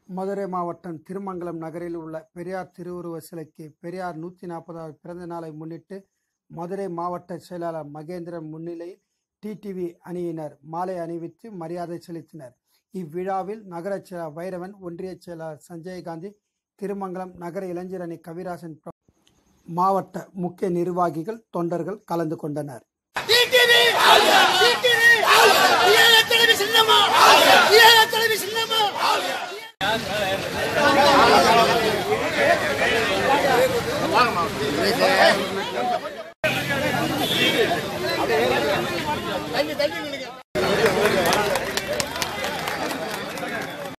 மதுரை மாவட்டம் திருமங்கலம் நகரில் உள்ள பெரியார் திருவுருவ சிலைக்கு பெரியார் நூற்றி நாற்பதாவது பிறந்த நாளை முன்னிட்டு மதுரை மாவட்ட செயலாளர் மகேந்திரன் முன்னிலையில் டிடிவி அணியினர் மாலை அணிவித்து மரியாதை செலுத்தினர் இவ்விழாவில் நகரச் செயலாளர் வைரவன் ஒன்றிய செயலாளர் சஞ்சயகாந்தி திருமங்கலம் நகர இளைஞர் அணி கவிராசன் பிர- மாவட்ட முக்கிய நிர்வாகிகள் தொண்டர்கள் கலந்து கொண்டனர் டிடிவி டிடிவி ஏழ தலைவி சின்னம்மா ஏழ தலைவி சின்னம்மா வாங்கம்மா